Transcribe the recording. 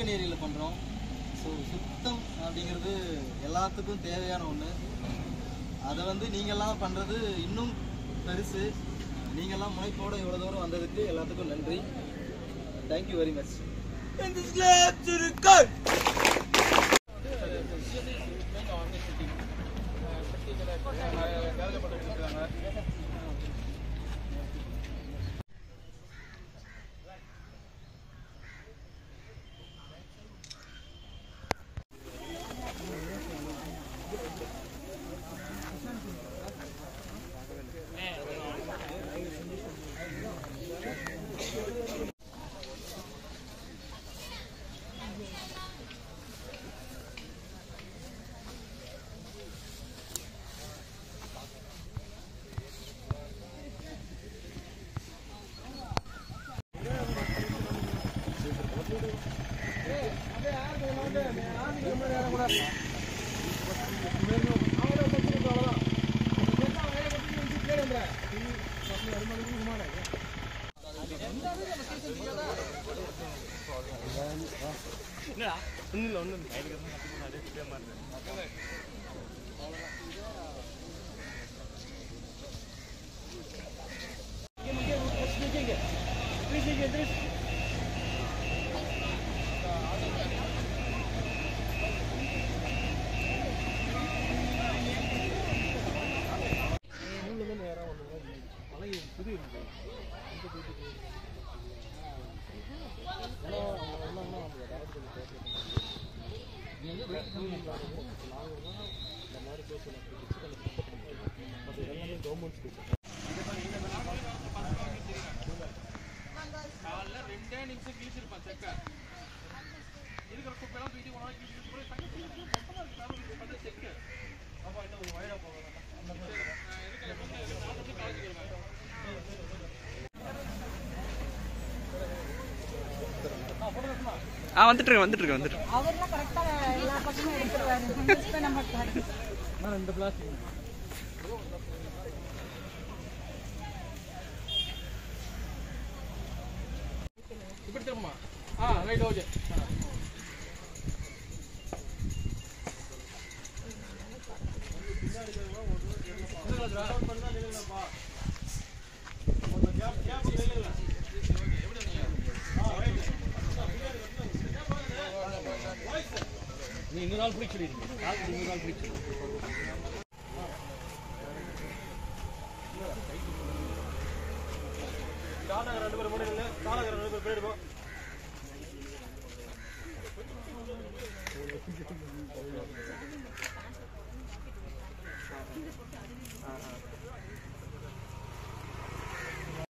Balcony ஏரியாவில் பண்ணுறோம் so சுத்தம் அப்படிங்கிறது எல்லாத்துக்கும் தேவையான ஒன்று அதை வந்து நீங்கள்லாம் பண்ணுறது இன்னும் பெருசு நீங்கள்லாம் முனைப்போட இவ்வளோ தூரம் வந்ததுக்கு எல்லாத்துக்கும் நன்றி தேங்க்யூ வெரி மச் ஆ வந்துட்டு இருக்கேன் வந்துட்டு இருக்கேன் வந்துட்டு இருக்கேன். அவர்லாம் கரெக்டா எல்லா பக்கமும் எடுத்துருவாரு மிஸ் பண்ண மாட்டாரு ரெண்டு பிளாஸ்டிக் இப்படி திரும்பமா ஆ ரைட் ஓகே நீ இன்னொரு ஆள் பிடிச்சி இன்னொரு ஆள் பிடிச்சி ரெண்டு பேரும் ரெண்டு பேர் பேர்